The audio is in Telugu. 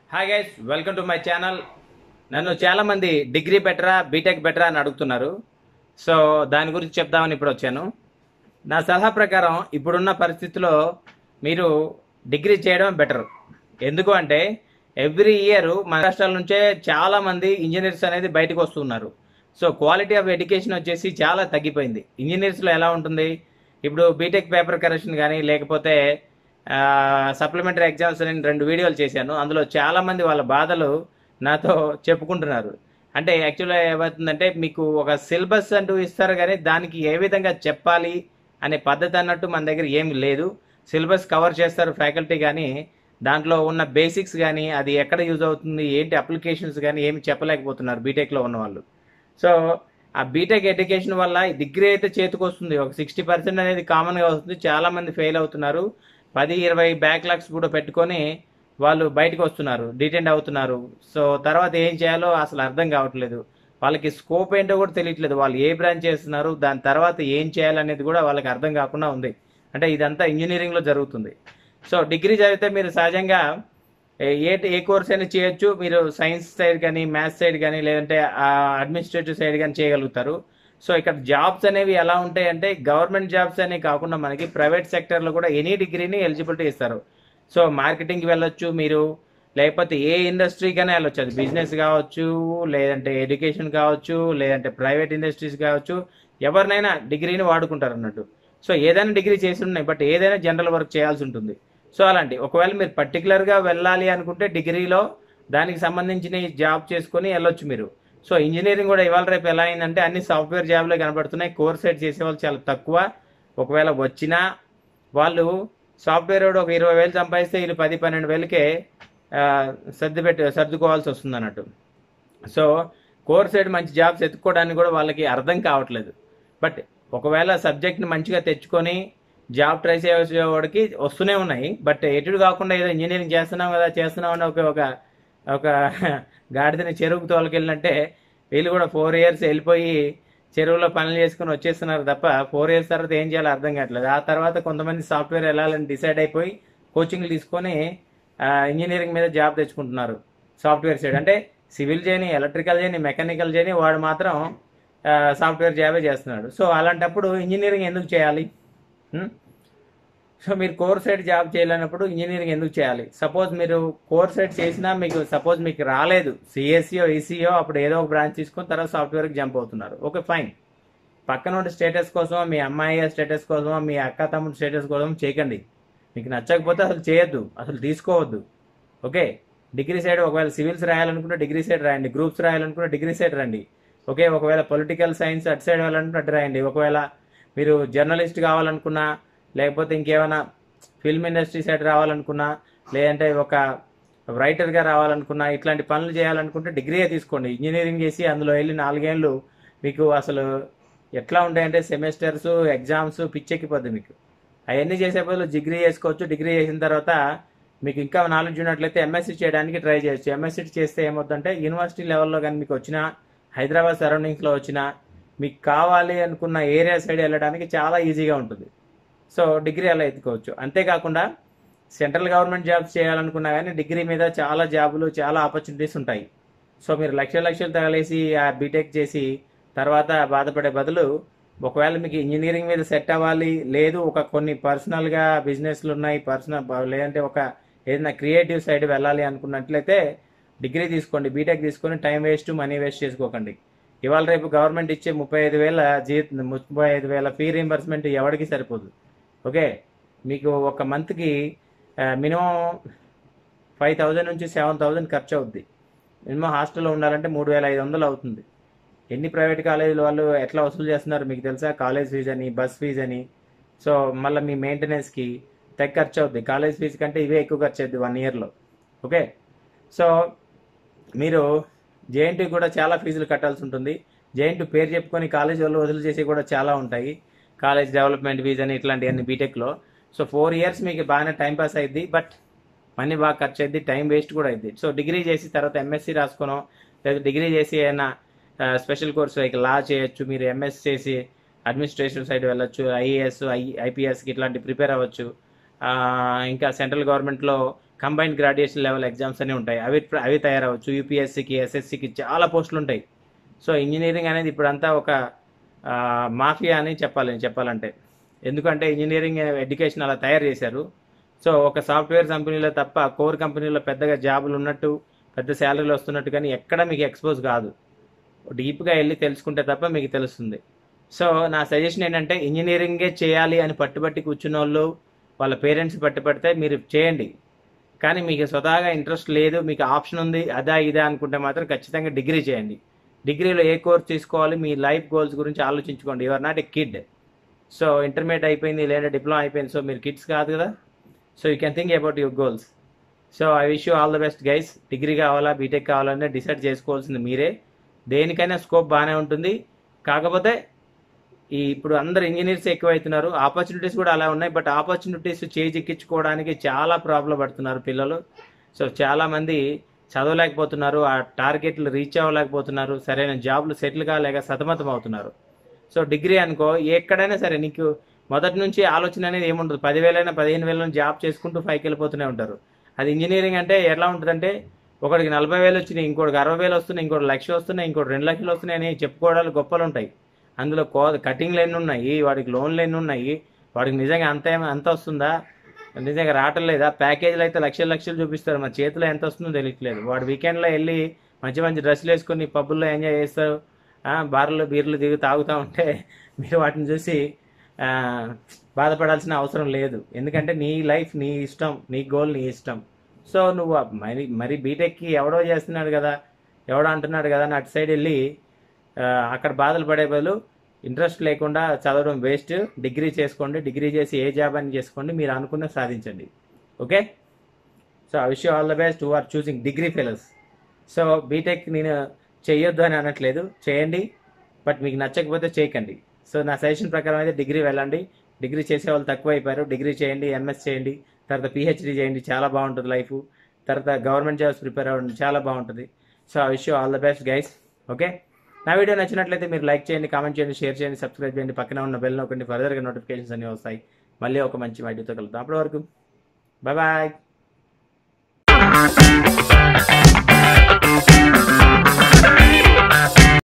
Hi guys welcome to my channel నన్ను చాలా మంది డిగ్రీ బెటరా బీటెక్ బెటరా అని అడుగుతున్నారు సో దాని గురించి చెప్దామని ఇప్పుడు వచ్చాను నా సలహా ప్రకారం ఇప్పుడున్న పరిస్థితిలో మీరు డిగ్రీ చేయడం బెటర్ ఎందుకు అంటే ఎవ్రీ ఇయర్ మన రాష్ట్రాల నుంచే చాలా మంది ఇంజనీర్స్ అనేది బయటకు వస్తున్నారు సో క్వాలిటీ ఆఫ్ ఎడ్యుకేషన్ వచ్చేసి చాలా తగ్గిపోయింది ఇంజనీర్స్లో ఎలా ఉంటుంది ఇప్పుడు బీటెక్ పేపర్ కరెక్షన్ కానీ లేకపోతే సప్లిమెంటరీ ఎగ్జామ్స్ అని రెండు వీడియోలు చేశాను అందులో చాలా మంది వాళ్ళ బాధలు నాతో చెప్పుకుంటున్నారు అంటే యాక్చువల్గా ఏమవుతుందంటే మీకు ఒక సిలబస్ అంటూ ఇస్తారు కానీ దానికి ఏ విధంగా చెప్పాలి అనే పద్ధతి అన్నట్టు మన దగ్గర ఏమి లేదు సిలబస్ కవర్ చేస్తారు ఫ్యాకల్టీ కానీ దాంట్లో ఉన్న బేసిక్స్ కానీ అది ఎక్కడ యూజ్ అవుతుంది ఏంటి అప్లికేషన్స్ కానీ ఏమి చెప్పలేకపోతున్నారు బీటెక్లో ఉన్న వాళ్ళు సో ఆ బీటెక్ ఎడ్యుకేషన్ వల్ల డిగ్రీ అయితే చేతికి వస్తుంది ఒక సిక్స్టీ పర్సెంట్ అనేది కామన్గా వస్తుంది చాలా మంది ఫెయిల్ అవుతున్నారు పది ఇరవై బ్యాక్లాగ్స్ కూడా పెట్టుకొని వాళ్ళు బయటకు వస్తున్నారు డిటెండ్ అవుతున్నారు సో తర్వాత ఏం చేయాలో అసలు అర్థం కావట్లేదు వాళ్ళకి స్కోప్ ఏంటో కూడా తెలియట్లేదు వాళ్ళు ఏ బ్రాంచ్ చేస్తున్నారు దాని తర్వాత ఏం చేయాలనేది కూడా వాళ్ళకి అర్థం కాకుండా ఉంది అంటే ఇదంతా ఇంజనీరింగ్లో జరుగుతుంది సో డిగ్రీ చదివితే మీరు సహజంగా ఏ ఏ- ఏ కోర్స్ అయినా చేయొచ్చు మీరు సైన్స్ సైడ్ కానీ మ్యాథ్స్ సైడ్ కానీ లేదంటే అడ్మినిస్ట్రేటివ్ సైడ్ కానీ చేయగలుగుతారు సో ఇక్కడ జాబ్స్ అనేవి ఎలా ఉంటాయి అంటే గవర్నమెంట్ జాబ్స్ అనేవి కాకుండా మనకి ప్రైవేట్ సెక్టర్లో కూడా ఎనీ డిగ్రీని ఎలిజిబిలిటీ ఇస్తారు సో మార్కెటింగ్కి వెళ్ళొచ్చు మీరు లేకపోతే ఏ ఇండస్ట్రీకైనా వెళ్ళొచ్చు అది బిజినెస్ కావచ్చు లేదంటే ఎడ్యుకేషన్ కావచ్చు లేదంటే ప్రైవేట్ ఇండస్ట్రీస్ కావచ్చు ఎవరినైనా డిగ్రీని వాడుకుంటారు అన్నట్టు సో ఏదైనా డిగ్రీ చేసి ఉన్నాయి బట్ ఏదైనా జనరల్ వర్క్ చేయాల్సి ఉంటుంది సో అలాంటి ఒకవేళ మీరు పర్టికులర్గా వెళ్ళాలి అనుకుంటే డిగ్రీలో దానికి సంబంధించిన జాబ్ చేసుకొని వెళ్ళొచ్చు మీరు సో ఇంజనీరింగ్ కూడా ఇవాళ రేపు ఎలా అయిందంటే అన్ని సాఫ్ట్వేర్ జాబ్లే కనబడుతున్నాయి కోర్స్ సైడ్ చేసే వాళ్ళు చాలా తక్కువ ఒకవేళ వచ్చినా వాళ్ళు సాఫ్ట్వేర్ వాడు ఒక ఇరవై వేలు సంపాదిస్తే వీళ్ళు పది పన్నెండు వేలకే ఆ, సర్ది పెట్టి సర్దుకోవాల్సి వస్తుంది అన్నట్టు సో కోర్ సైడ్ మంచి జాబ్స్ ఎత్తుకోవడానికి కూడా వాళ్ళకి అర్థం కావట్లేదు బట్ ఒకవేళ సబ్జెక్ట్ని మంచిగా తెచ్చుకొని జాబ్ ట్రై చేసేవాడికి వస్తూనే ఉన్నాయి బట్ ఎటుడు కాకుండా ఏదో ఇంజనీరింగ్ చేస్తున్నాం కదా చేస్తున్నాం అని ఒక ఒక ఒక గాడిదని చెరువుకు తోలుకెళ్ళినట్టే వీళ్ళు కూడా ఫోర్ ఇయర్స్ వెళ్ళిపోయి చెరువులో పనులు చేసుకుని వచ్చేస్తున్నారు తప్ప ఫోర్ ఇయర్స్ తర్వాత ఏం చేయాలో అర్థం కావట్లేదు ఆ తర్వాత కొంతమంది సాఫ్ట్వేర్ వెళ్ళాలని డిసైడ్ అయిపోయి కోచింగ్లు తీసుకొని ఆ, ఇంజనీరింగ్ మీద జాబ్ తెచ్చుకుంటున్నారు సాఫ్ట్వేర్ సైడ్ అంటే సివిల్ చేయని ఎలక్ట్రికల్ చేయని మెకానికల్ చేయని వాడు మాత్రం ఆ, సాఫ్ట్వేర్ జాబే చేస్తున్నాడు సో అలాంటప్పుడు ఇంజనీరింగ్ ఎందుకు చేయాలి హ్మ్? సో మీరు కోర్ సైడ్ జాబ్ చేయలేనప్పుడు ఇంజనీరింగ్ ఎందుకు చేయాలి సపోజ్ మీరు కోర్ సైడ్ చేసినా మీకు సపోజ్ మీకు రాలేదు సిఎస్సియో ఈసీఓ అప్పుడు ఏదో ఒక బ్రాంచ్ తీసుకొని తర్వాత సాఫ్ట్వేర్కి జంప్ అవుతున్నారు ఓకే ఫైన్ పక్కన ఉండే స్టేటస్ కోసమో మీ అమ్మాయి స్టేటస్ కోసమో మీ అక్క తమ్ముడు స్టేటస్ కోసం చేయకండి మీకు నచ్చకపోతే అసలు చేయొద్దు అసలు తీసుకోవద్దు ఓకే డిగ్రీ సైడ్ ఒకవేళ సివిల్స్ రాయాలనుకుంటే డిగ్రీ సైడ్ రాయండి గ్రూప్స్ రాయాలనుకుంటే డిగ్రీ సైడ్ రండి ఓకే ఒకవేళ పొలిటికల్ సైన్స్ అటు సైడ్ వెళ్ళాలంటే అటు రాయండి ఒకవేళ మీరు జర్నలిస్ట్ కావాలనుకున్నా లేకపోతే ఇంకేమైనా ఫిల్మ్ ఇండస్ట్రీ సైడ్ రావాలనుకున్నా లేదంటే ఒక రైటర్గా రావాలనుకున్నా ఇట్లాంటి పనులు చేయాలనుకుంటే డిగ్రీయే తీసుకోండి ఇంజనీరింగ్ చేసి అందులో వెళ్ళి నాలుగేళ్ళు మీకు అసలు ఎట్లా ఉంటాయంటే సెమిస్టర్స్ ఎగ్జామ్స్ పిచ్చెక్కిపోద్ది మీకు అవన్నీ చేసే బదులు డిగ్రీ చేసుకోవచ్చు డిగ్రీ చేసిన తర్వాత మీకు ఇంకా నాలెడ్జ్ ఉన్నట్లయితే ఎంఎస్సీ చేయడానికి ట్రై చేయొచ్చు ఎంఎస్సీ చేస్తే ఏమవుతుందంటే యూనివర్సిటీ లెవెల్లో కానీ మీకు వచ్చిన హైదరాబాద్ సరౌండింగ్స్లో వచ్చిన మీకు కావాలి అనుకున్న ఏరియా సైడ్ వెళ్ళడానికి చాలా ఈజీగా ఉంటుంది సో డిగ్రీ అలా ఎత్తుకోవచ్చు అంతేకాకుండా సెంట్రల్ గవర్నమెంట్ జాబ్స్ చేయాలనుకున్నా కానీ డిగ్రీ మీద చాలా జాబులు చాలా ఆపర్చునిటీస్ ఉంటాయి సో మీరు లక్షల లక్షలు తగలేసి ఆ బీటెక్ చేసి తర్వాత బాధపడే బదులు ఒకవేళ మీకు ఇంజనీరింగ్ మీద సెట్ అవ్వాలి లేదు ఒక కొన్ని పర్సనల్గా బిజినెస్లు ఉన్నాయి పర్సనల్ లేదంటే ఒక ఏదైనా క్రియేటివ్ సైడ్ వెళ్ళాలి అనుకున్నట్లయితే డిగ్రీ తీసుకోండి బీటెక్ తీసుకొని టైం వేస్ట్ మనీ వేస్ట్ చేసుకోకండి ఇవాళ రేపు గవర్నమెంట్ ఇచ్చే ముప్పై ఐదు వేల జీత ముప్పై ఐదు వేల ఫీ రీంబర్స్మెంట్ ఎవరికి సరిపోదు ఓకే మీకు ఒక మంత్కి మినిమం ఫైవ్ థౌజండ్ నుంచి సెవెన్ థౌజండ్ ఖర్చు అవుద్ది మినిమం హాస్టల్లో ఉండాలంటే మూడు వేల ఐదు వందలు అవుతుంది ఎన్ని ప్రైవేట్ కాలేజీల వాళ్ళు ఎట్లా వసూలు చేస్తున్నారు మీకు తెలుసా కాలేజ్ ఫీజు అని బస్ ఫీజు అని సో మళ్ళీ మీ మెయింటెనెన్స్కి తెగ ఖర్చు అవుద్ది కాలేజ్ ఫీజు కంటే ఇవే ఎక్కువ ఖర్చు అవుద్ది వన్ ఇయర్లో ఓకే సో మీరు జేఎన్టీ కూడా చాలా ఫీజులు కట్టాల్సి ఉంటుంది జేఎన్టీ పేరు చెప్పుకొని కాలేజ్ వాళ్ళు వసూలు చేసి కూడా చాలా ఉంటాయి కాలేజ్ డెవలప్మెంట్ ఫీజు అని ఇట్లాంటివన్నీ బీటెక్లో సో ఫోర్ ఇయర్స్ మీకు బాగానే టైం పాస్ అయింది బట్ మనీ బాగా ఖర్చు అయింది టైం వేస్ట్ కూడా అయింది సో డిగ్రీ చేసి తర్వాత ఎంఎస్సీ రాసుకోనో లేదా డిగ్రీ చేసి ఏమైనా స్పెషల్ కోర్స్ లైక్ లా చేయొచ్చు మీరు ఎంఎస్ చేసి అడ్మినిస్ట్రేషన్ సైడ్ వెళ్ళొచ్చు ఐఏఎస్ ఐ ఐపీఎస్కి ఇట్లాంటి ప్రిపేర్ అవ్వచ్చు ఆ, ఇంకా సెంట్రల్ గవర్నమెంట్లో కంబైన్డ్ గ్రాడ్యుయేషన్ లెవెల్ ఎగ్జామ్స్ అని ఉంటాయి అవి అవి తయారవచ్చు యూపీఎస్సీకి ఎస్ఎస్సికి చాలా పోస్టులు ఉంటాయి సో ఇంజనీరింగ్ అనేది ఇప్పుడంతా ఒక ఆ, మాఫియా అని చెప్పాలి చెప్పాలంటే ఎందుకంటే ఇంజనీరింగ్ ఎడ్యుకేషన్ అలా తయారు చేశారు సో ఒక సాఫ్ట్వేర్ కంపెనీలో తప్ప కోర్ కంపెనీలో పెద్దగా జాబులు ఉన్నట్టు పెద్ద శాలరీలు వస్తున్నట్టు కానీ ఎక్కడ మీకు ఎక్స్పోజ్ కాదు డీప్గా వెళ్ళి తెలుసుకుంటే తప్ప మీకు తెలుస్తుంది సో నా సజెషన్ ఏంటంటే ఇంజనీరింగే చేయాలి అని పట్టుబట్టి కూర్చున్న వాళ్ళు వాళ్ళ పేరెంట్స్ పట్టుబడితే మీరు చేయండి కానీ మీకు స్వతహాగా ఇంట్రెస్ట్ లేదు మీకు ఆప్షన్ ఉంది అదా ఇదా అనుకుంటే మాత్రం ఖచ్చితంగా డిగ్రీ చేయండి డిగ్రీలో ఏ కోర్స్ తీసుకోవాలి మీ లైఫ్ గోల్స్ గురించి ఆలోచించుకోండి you're not a kid so intermediate అయిపోయింది లేదా డిప్లొమా అయిపోయింది సో మీరు కిడ్స్ కాదు కదా so you can think about your goals so I wish you all the best guys degree కావాలా బీటెక్ కావాలనే డిసైడ్ చేసుకోవాల్సింది మీరే దేనికైనా స్కోప్ బాగానే ఉంటుంది కాకపోతే ఈ ఇప్పుడు అందరు ఇంజనీర్స్ ఎక్కువైతున్నారు ఆపర్చునిటీస్ కూడా అలా ఉన్నాయి బట్ ఆపర్చునిటీస్ చేజిక్కించుకోవడానికి చాలా ప్రాబ్లం పడుతున్నారు పిల్లలు సో చాలా మంది చదవలేకపోతున్నారు ఆ టార్గెట్లు రీచ్ అవ్వలేకపోతున్నారు సరైన జాబ్లు సెటిల్ కాలేక సతమతం అవుతున్నారు సో డిగ్రీ అనుకో ఎక్కడైనా సరే నీకు మొదటి నుంచి ఆలోచన అనేది ఏముండదు పదివేలైనా పదిహేను వేలను జాబ్ చేసుకుంటూ పైకి వెళ్ళిపోతూనే ఉంటారు అది ఇంజనీరింగ్ అంటే ఎలా ఉంటుందంటే ఒకడికి నలభై వేలు వచ్చినాయి ఇంకోటికి అరవై వేలు వస్తున్నాయి ఇంకోటి లక్ష వస్తున్నాయి ఇంకోటి రెండు లక్షలు వస్తున్నాయి అని చెప్పుకోవడాలు గొప్పలు ఉంటాయి అందులో కో కటింగ్లు ఎన్ని ఉన్నాయి వాడికి లోన్లు ఎన్ని ఉన్నాయి వాడికి నిజంగా అంత ఏమ- అంత వస్తుందా నిజంగా రావటం లేదా ప్యాకేజీలు అయితే లక్షలు లక్షలు చూపిస్తారు మన చేతిలో ఎంత వస్తుందో తెలియట్లేదు వాడు వీకెండ్లో వెళ్ళి మంచి మంచి డ్రెస్సులు వేసుకొని పబ్బుల్లో ఎంజాయ్ చేస్తారు ఆ, బార్లు బీర్లు దిగి తాగుతూ ఉంటే మీరు వాటిని చూసి ఆ, బాధపడాల్సిన అవసరం లేదు ఎందుకంటే నీ లైఫ్ నీ ఇష్టం నీ గోల్ నీ ఇష్టం సో నువ్వు ఆ మరి మరి బీటెక్కి ఎవడో చేస్తున్నాడు కదా ఎవడో అంటున్నాడు కదా అని అటు సైడ్ వెళ్ళి ఆ, అక్కడ బాధలు పడే బదులు ఇంట్రెస్ట్ లేకుండా చదవడం వేస్ట్ డిగ్రీ చేసుకోండి డిగ్రీ చేసి ఏ జాబ్ అని చేసుకోండి మీరు అనుకున్న సాధించండి okay so I wish all the best who are choosing degree fellows so B tech నేను చేయొద్దు అని అనట్లేదు చేయండి బట్ మీకు నచ్చకపోతే చేయకండి సో నా సజెషన్ ప్రకారం అయితే డిగ్రీ వెళ్ళండి డిగ్రీ చేసే వాళ్ళు తక్కువ అయిపోయారు డిగ్రీ చేయండి ఎంఎస్ చేయండి తర్వాత పిహెచ్డి చేయండి చాలా బాగుంటుంది లైఫ్ తర్వాత గవర్నమెంట్ జాబ్స్ ప్రిపేర్ అవ్వండి చాలా బాగుంటుంది so I wish all the best guys okay నా వీడియో నచ్చినట్లయితే మీరు లైక్ చేయండి కామెంట్ చేయండి షేర్ చేయండి సబ్స్క్రైబ్ చేయండి పక్కన ఉన్న బెల్ నొక్కండి ఫర్దర్గా నోటిఫికేషన్స్ అన్ని వస్తాయి మళ్ళీ ఒక మంచి వీడియోతో కలుద్దాం అప్పటి వరకు బాయ్ బాయ్